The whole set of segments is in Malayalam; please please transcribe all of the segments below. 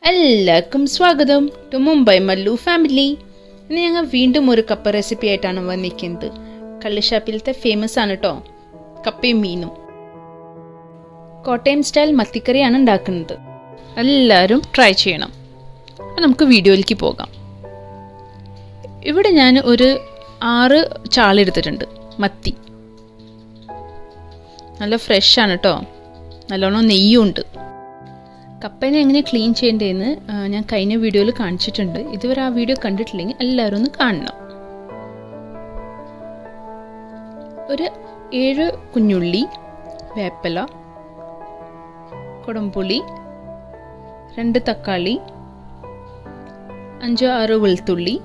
എല്ലാവർക്കും സ്വാഗതം ടു മുംബൈ മല്ലു ഫാമിലി ഇന്ന് ഞങ്ങൾ വീണ്ടും ഒരു കപ്പ റെസിപ്പി ആയിട്ടാണ് വന്നിരിക്കുന്നത് കള്ളുഷാപ്പിലത്തെ ഫേമസ് ആണ് കേട്ടോ കപ്പയും മീനും കോട്ടയം സ്റ്റൈൽ മത്തിക്കറിയാണ് ഉണ്ടാക്കുന്നത് എല്ലാവരും ട്രൈ ചെയ്യണം അപ്പം നമുക്ക് വീഡിയോയിലേക്ക് പോകാം ഇവിടെ ഞാൻ ഒരു ആറ് ചാളെടുത്തിട്ടുണ്ട് മത്തി നല്ല ഫ്രഷ് ആണ് കേട്ടോ നല്ലോണം നെയ്യും ഉണ്ട് കപ്പനെ എങ്ങനെ ക്ലീൻ ചെയ്യേണ്ടതെന്ന് ആ, ഞാൻ കഴിഞ്ഞ വീഡിയോയിൽ കാണിച്ചിട്ടുണ്ട് ഇതുവരെ ആ വീഡിയോ കണ്ടിട്ടില്ലെങ്കിൽ എല്ലാവരും ഒന്ന് കാണണം ഒരു ഏഴ് കുഞ്ഞുള്ളി വേപ്പില കുടംപുളി രണ്ട് തക്കാളി അഞ്ചോ ആറ് വെളുത്തുള്ളി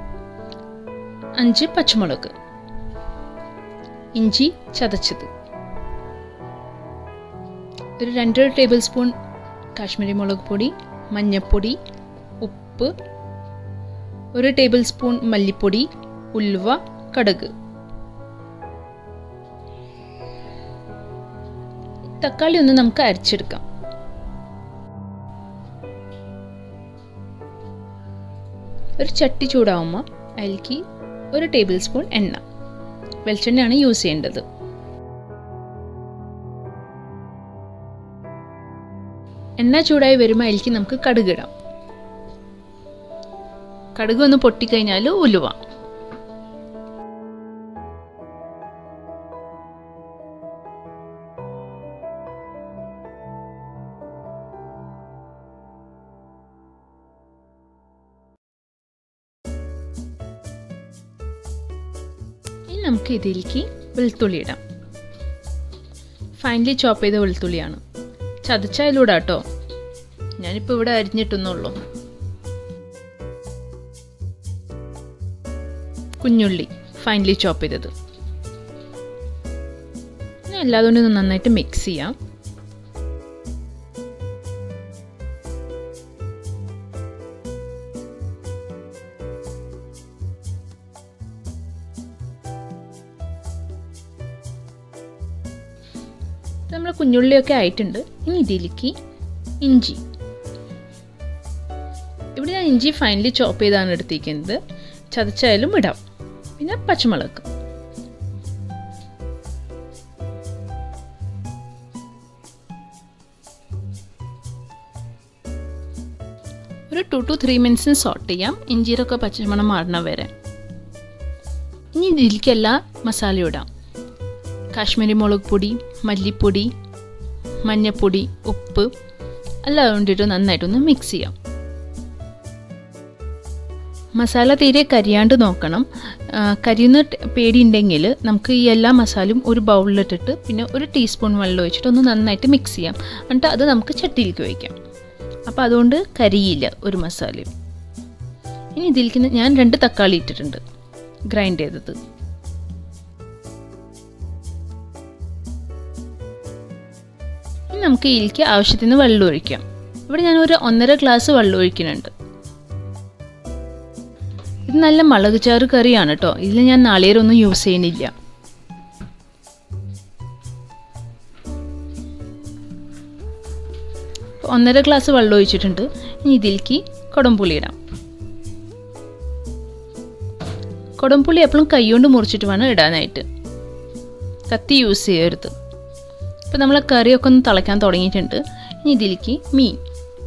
അഞ്ച് പച്ചമുളക് ഇഞ്ചി ചതച്ചത് ഒരു രണ്ടര ടേബിൾ സ്പൂൺ കാശ്മീരി മുളക് പൊടി മഞ്ഞൾപ്പൊടി ഉപ്പ് ഒരു ടേബിൾ സ്പൂൺ മല്ലിപ്പൊടി ഉലുവ കടുക് തക്കാളി ഒന്ന് നമുക്ക് അരച്ചെടുക്കാം ഒരു ചട്ടി ചൂടാവുമ്പോൾ അതിലേക്ക് ഒരു ടേബിൾ സ്പൂൺ എണ്ണ വെളിച്ചെണ്ണയാണ് യൂസ് ചെയ്യേണ്ടത് എണ്ണ ചൂടായി വരുമ്പോൾ അതിലേക്ക് നമുക്ക് കടുക് ഇടാം കടുക് ഒന്ന് പൊട്ടിക്കഴിഞ്ഞാൽ ഉലുവ ഇനി നമുക്ക് ഇതിലേക്ക് വെളുത്തുള്ളി ഇടാം ഫൈനലി ചോപ്പ് ചെയ്ത വെളുത്തുള്ളിയാണ് ചതച്ചായാലൂടെ കേട്ടോ ഞാനിപ്പോൾ ഇവിടെ അരിഞ്ഞിട്ടുന്നുള്ളൂ കുഞ്ഞുള്ളി ഫൈനലി ചോപ്പ് ചെയ്തത് ഇനി എല്ലാതും കൂടി ഒന്ന് നന്നായിട്ട് മിക്സ് ചെയ്യാം നമ്മൾ കുഞ്ഞുള്ളിയൊക്കെ ആയിട്ടുണ്ട് ഇനി ഇതിലേക്ക് ഇഞ്ചി ഇവിടെ ഞാൻ ഇഞ്ചി ഫൈനലി ചോപ്പ് ചെയ്താണ് എടുത്തിരിക്കുന്നത് ചതച്ചായാലും ഇടാം പിന്നെ പച്ചമുളക് ഒരു ടു ടു ത്രീ മിനിറ്റ്സിന് സോട്ട് ചെയ്യാം ഇഞ്ചിയിലൊക്കെ പച്ചമണം മാറണ വരെ ഇനി ഇതിലേക്ക് എല്ലാ മസാലയും ഇടാം കാശ്മീരി മുളക് പൊടി മല്ലിപ്പൊടി മഞ്ഞൾപ്പൊടി ഉപ്പ് എല്ലാം കൊണ്ടിട്ട് നന്നായിട്ടൊന്ന് മിക്സ് ചെയ്യാം മസാല തീരെ കരിയാണ്ട് നോക്കണം ആ, കരിയുന്ന ട് പേടിയുണ്ടെങ്കിൽ നമുക്ക് ഈ എല്ലാ മസാലയും ഒരു ബൗളിലിട്ടിട്ട് പിന്നെ ഒരു ടീസ്പൂൺ വെള്ളം ഒഴിച്ചിട്ട് ഒന്ന് നന്നായിട്ട് മിക്സ് ചെയ്യാം എന്നിട്ട് അത് നമുക്ക് ചട്ടിയിലേക്ക് ഒഴിക്കാം അപ്പോൾ അതുകൊണ്ട് കരിയില്ല ഒരു മസാലയും ഇനി ഇതിലേക്ക് ഞാൻ രണ്ട് തക്കാളി ഇട്ടിട്ടുണ്ട് ഗ്രൈൻഡ് ചെയ്തത് ഇനി നമുക്ക് ഇതിലേക്ക് ആവശ്യത്തിന് വെള്ളം ഒഴിക്കാം ഇവിടെ ഞാൻ ഒരു ഒന്നര ഗ്ലാസ് വെള്ളം ഒഴിക്കുന്നുണ്ട് ഇത് നല്ല മുളക് ചാറ് കറിയാണ് കേട്ടോ ഇതിൽ ഞാൻ നാളികേരമൊന്നും യൂസ് ചെയ്യുന്നില്ല ഇപ്പൊ ഒന്നര ഗ്ലാസ് വെള്ളം ഒഴിച്ചിട്ടുണ്ട് ഇനി ഇതിലേക്ക് കുടംപുളി ഇടാം കുടംപുളി എപ്പോഴും കൈകൊണ്ട് മുറിച്ചിട്ട് വേണം ഇടാനായിട്ട് കത്തി യൂസ് ചെയ്യരുത് ഇപ്പം നമ്മൾ കറിയൊക്കെ ഒന്ന് തിളയ്ക്കാൻ തുടങ്ങിയിട്ടുണ്ട് ഇനി ഇതിലേക്ക് മീൻ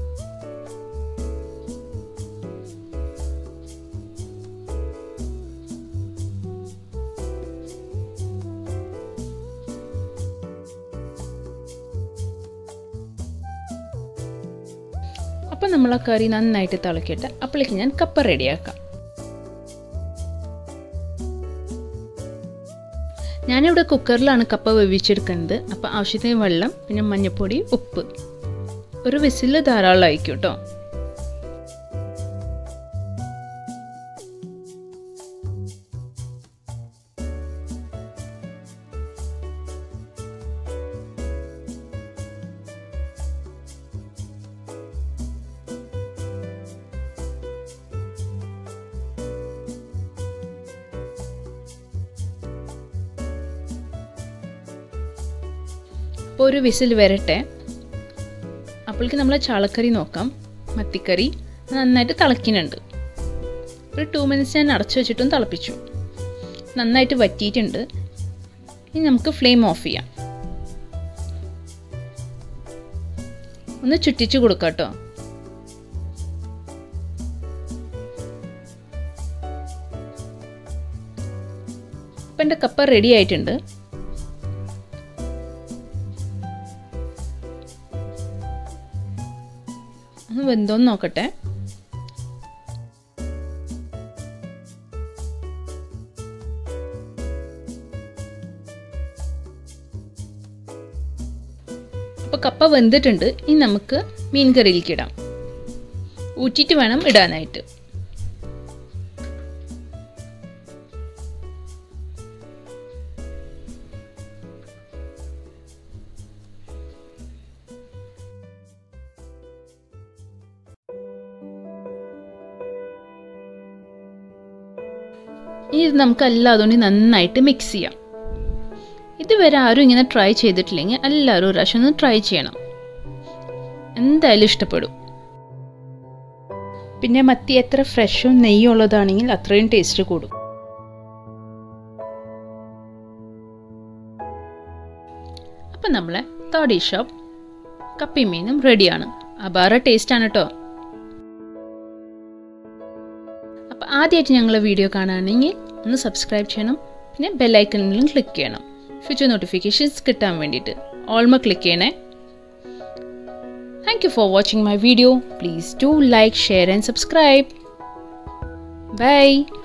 അപ്പം നമ്മൾ ആ കറി നന്നായിട്ട് തിളക്കിയിട്ട് അപ്പോഴേക്ക് ഞാൻ കപ്പ റെഡിയാക്കാം ഞാനിവിടെ കുക്കറിലാണ് കപ്പ വേവിച്ചെടുക്കുന്നത് അപ്പോൾ ആവശ്യത്തിന് വെള്ളം പിന്നെ മഞ്ഞൾപ്പൊടി ഉപ്പ് ഒരു വിസിൽ ധാരാളമായിരിക്കും കേട്ടോ അപ്പോൾ ഒരു വിസിൽ വരട്ടെ അപ്പോഴേക്ക് നമ്മൾ ചാളക്കറി നോക്കാം മത്തിക്കറി നന്നായിട്ട് തിളയ്ക്കുന്നുണ്ട് ഒരു ടു മിനിറ്റ്സ് ഞാൻ അടച്ചു വെച്ചിട്ടും തിളപ്പിച്ചു നന്നായിട്ട് വറ്റിയിട്ടുണ്ട് ഇനി നമുക്ക് ഫ്ലെയിം ഓഫ് ചെയ്യാം ഒന്ന് ചുറ്റിച്ചു കൊടുക്കാം കേട്ടോ അപ്പം എൻ്റെ കപ്പ റെഡി ആയിട്ടുണ്ട് ഒന്ന് വെന്തോന്ന് നോക്കട്ടെ അപ്പോൾ കപ്പ വെന്തിട്ടുണ്ട് ഇനി നമുക്ക് മീൻ കറിയിലേക്ക് ഇടാം ഊറ്റിയിട്ട് വേണം ഇടാനായിട്ട് ഇനി ഇത് നമുക്ക് എല്ലാതുകൊണ്ട് നന്നായിട്ട് മിക്സ് ചെയ്യാം ഇതുവരെ ആരും ഇങ്ങനെ ട്രൈ ചെയ്തിട്ടില്ലെങ്കിൽ എല്ലാവരും ഒരു പ്രാവശ്യം ഒന്ന് ട്രൈ ചെയ്യണം എന്തായാലും ഇഷ്ടപ്പെടും പിന്നെ മത്തി എത്ര ഫ്രഷും നെയ്യും ഉള്ളതാണെങ്കിൽ അത്രയും ടേസ്റ്റ് കൂടും അപ്പം നമ്മളെ തോടി ഷോപ്പ് കപ്പി മീനും റെഡിയാണ് അപാര ടേസ്റ്റാണ് കേട്ടോ അപ്പോൾ ആദ്യമായിട്ട് ഞങ്ങളെ വീഡിയോ കാണുകയാണെങ്കിൽ ഒന്ന് സബ്സ്ക്രൈബ് ചെയ്യണം പിന്നെ ബെല്ലൈക്കണിലും ക്ലിക്ക് ചെയ്യണം ഫ്യൂച്ചർ നോട്ടിഫിക്കേഷൻസ് കിട്ടാൻ വേണ്ടിയിട്ട് ഓൾമ ക്ലിക്ക് ചെയ്യണേ thank you for watching my video please do like share and subscribe by